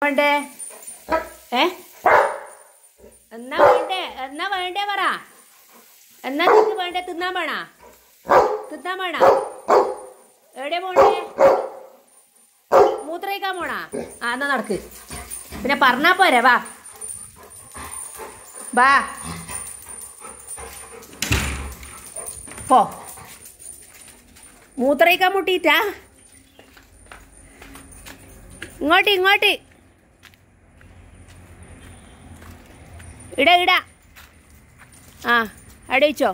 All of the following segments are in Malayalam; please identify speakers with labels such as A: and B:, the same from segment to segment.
A: വേണ്ടേ ഏ എന്നാ വേണ്ടേ എന്നാ വേണ്ടേ പറ എന്നാ നിനക്ക് വേണ്ടേ തിന്നാൻ വേണ തിന്നാൻ വേണ എവിടെ പോണ്ടേ മൂത്രയിക്കാൻ പോണാ ആ എന്നാ നടക്ക് പിന്നെ പറഞ്ഞാ പോരെ വാ വാ പോ മൂത്രയിക്കാൻ മുട്ടിയിട്ടാ ഇങ്ങോട്ട് ഇങ്ങോട്ട് ഇട ഇട ആ അവിടെ വെച്ചോ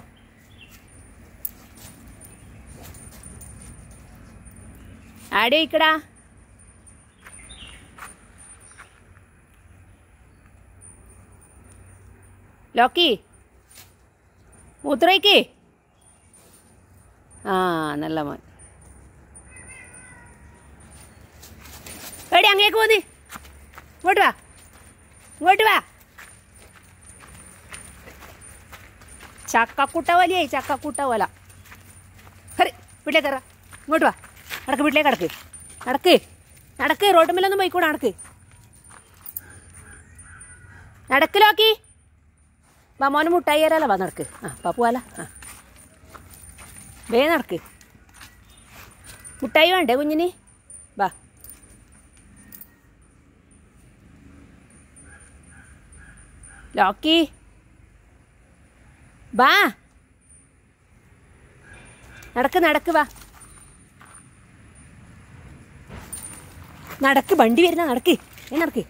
A: ആടെ വയ്ക്കടാ ലോക്കി മൂത്രയ്ക്ക് ആ നല്ല മോൻ എടി അങ്ങേക്ക് പോന്ന് ഇങ്ങോട്ട് വാ ഇങ്ങോട്ട് വാ ചക്കക്കുട്ട വലിയേ ചക്കക്കുട്ട പോല ഹരി വീട്ടിലേക്ക് കയറാ ഇങ്ങോട്ട് വാ നടക്ക് വീട്ടിലേക്ക് നടക്ക് നടക്ക് നടക്ക് റോട്ടുമ്മലൊന്നും പോയിക്കൂടെ നടക്ക് നടക്കിലോക്കി വാ മോന് മുട്ടായി തരാലോ വാ നടക്ക് ആ പാപ്പു വാല ആ വേ നടക്ക് മുട്ടായി വേണ്ടേ കുഞ്ഞിന് വാ ലോക്കി വാ നടക്ക് നടക്ക് വാ നടക്ക് വണ്ടി വരുന്ന നടക്ക് ഏ നടക്ക്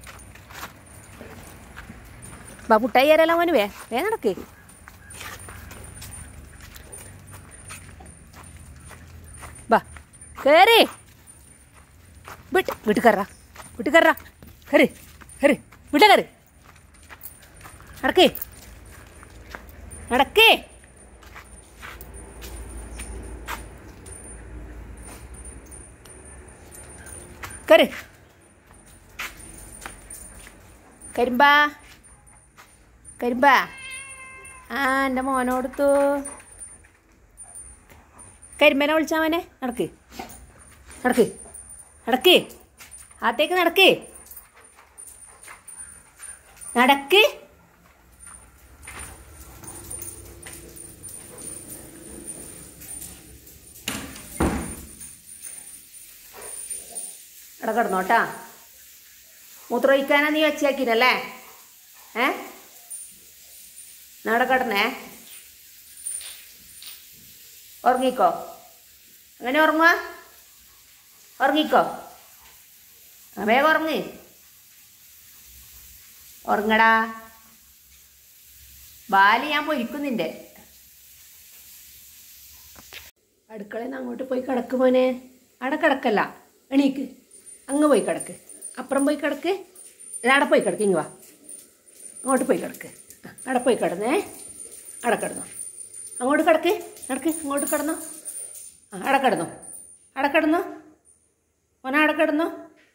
A: വാ മുട്ടായി തരാലോ മോന് വേ വേ നടക്ക് വാ കേറി വിട്ട് വീട്ടിൽ കയറാ വീട്ടിൽ കയറാ കയറി കയറി വീട്ടിൽ കയറി നടക്കേ നടക്കേ കയറി കരിമ്പാ കരിമ്പാ ആ എൻ്റെ മോനോടുത്തു കരിമ്പനെ വിളിച്ചാ മോനെ നടക്ക് നടക്ക് നടക്ക് അകത്തേക്ക് നടക്ക് നടക്ക് അവിടെ കിടന്നോട്ടാ മൂത്രമൊഴിക്കാനാ നീ വെച്ചാക്കിനല്ലേ ഏ നാടെ കിടന്നേ ഉറങ്ങിക്കോ അങ്ങനെ ഉറങ്ങുക ഉറങ്ങിക്കോ ആ വേഗം ഉറങ്ങ് ഉറങ്ങടാ ബാലി ഞാൻ പൊരിക്കും നിന്റെ അടുക്കളയിൽ നിന്ന് അങ്ങോട്ട് പോയി കിടക്ക് മോനെ അവിടെ കിടക്കല്ല എണീക്ക് അങ്ങ് പോയി കിടക്ക് അപ്പുറം പോയി കിടക്ക് അവിടെ പോയി കിടക്ക് ഇങ്ങ് വാ അങ്ങോട്ട് പോയി കിടക്ക് ആ, അവിടെ പോയി കിടന്നേ അവിടെ കിടന്നോ അങ്ങോട്ട് കിടക്ക് കിടക്ക് അങ്ങോട്ട് കിടന്നോ ആ അവിടെ കിടന്നോ അവിടെ കിടന്നോ മോനെ അവിടെ കിടന്നോ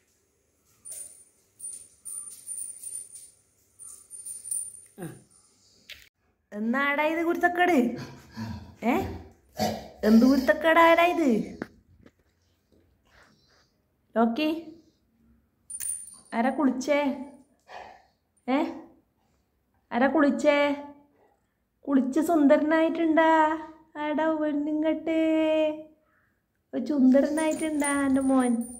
A: ആ എന്നാടാ ഇത് കുരുത്തക്കേട് ഏ എന്ത് കുരുത്തക്കേടാടാ ഇത് ലോക്കി ആരാ കുളിച്ചേ ഏ ആരാ കുളിച്ചേ കുളിച്ച് സുന്ദരനായിട്ടുണ്ടാ ആടാ പെണ്ണുങ്ങട്ടെ ഒരു സുന്ദരനായിട്ടുണ്ടാ എൻ്റെ മോൻ